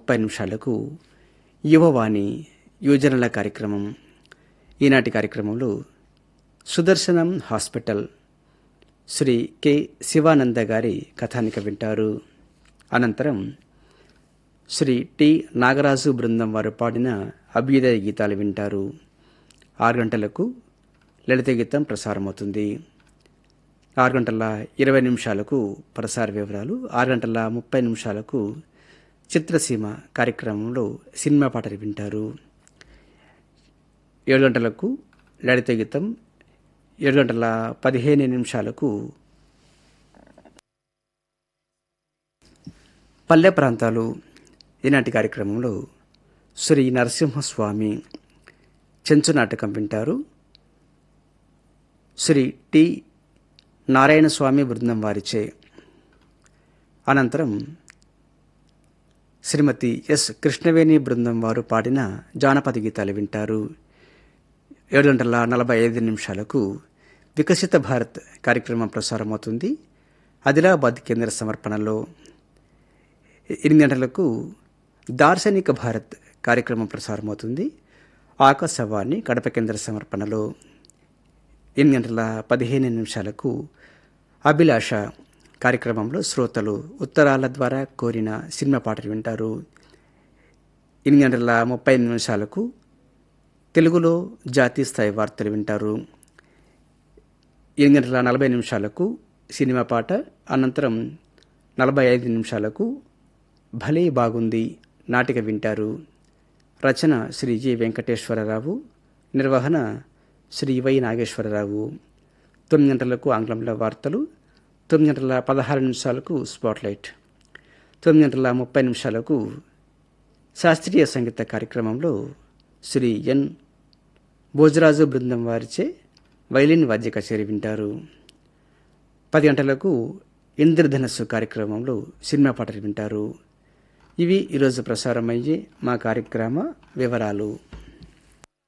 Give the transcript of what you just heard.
ముప్పై నిమిషాలకు యువవాణి యువజనుల కార్యక్రమం ఈనాటి కార్యక్రమంలో సుదర్శనం హాస్పిటల్ శ్రీ కె శివానంద గారి కథానిక వింటారు అనంతరం శ్రీ టి నాగరాజు బృందం వారు పాడిన అభ్యుదయ గీతాలు వింటారు ఆరు గంటలకు లలిత గీతం ప్రసారమవుతుంది ఆరు గంటల ఇరవై నిమిషాలకు ప్రసార వివరాలు ఆరు గంటల ముప్పై నిమిషాలకు చిత్రసీమ కార్యక్రమంలో సినిమా పాటలు వింటారు ఏడు గంటలకు లలిత గీతం ఏడు గంటల పదిహేను నిమిషాలకు పల్లె ప్రాంతాలు ఈనాటి కార్యక్రమంలో శ్రీ నరసింహస్వామి చెంచు నాటకం వింటారు శ్రీ టి నారాయణ స్వామి బృందం వారిచే అనంతరం శ్రీమతి ఎస్ కృష్ణవేణి బృందం వారు పాడిన జానపద గీతాలు వింటారు ఏడు గంటల నలభై ఐదు నిమిషాలకు వికసిత భారత్ కార్యక్రమం ప్రసారమవుతుంది ఆదిలాబాద్ కేంద్ర సమర్పణలో ఎనిమిది గంటలకు దార్శనిక భారత్ కార్యక్రమం ప్రసారమవుతుంది ఆకాశవాణి కడప కేంద్ర సమర్పణలో ఎనిమిది గంటల పదిహేను నిమిషాలకు అభిలాష కార్యక్రమంలో శ్రోతలు ఉత్తరాల ద్వారా కోరిన సినిమా పాటలు వింటారు ఎనిమిది గంటల ముప్పై నిమిషాలకు తెలుగులో జాతీయ స్థాయి వార్తలు వింటారు ఎనిమిది గంటల నలభై నిమిషాలకు సినిమా పాట అనంతరం నలభై ఐదు నిమిషాలకు భలే బాగుంది నాటిక వింటారు రచన శ్రీ జి వెంకటేశ్వరరావు నిర్వహణ శ్రీ వై నాగేశ్వరరావు తొమ్మిది గంటలకు ఆంగ్లంలో వార్తలు తొమ్మిది గంటల పదహారు నిమిషాలకు స్పాట్లైట్ తొమ్మిది గంటల ముప్పై నిమిషాలకు శాస్త్రీయ సంగీత కార్యక్రమంలో శ్రీ ఎన్ భోజరాజు బృందం వారిచే వైలిన్ వాద్య కచేరీ వింటారు పది గంటలకు ఇంద్రధనస్సు కార్యక్రమంలో సినిమా పాటలు వింటారు ఇవి ఈరోజు ప్రసారమయ్యే మా కార్యక్రమ వివరాలు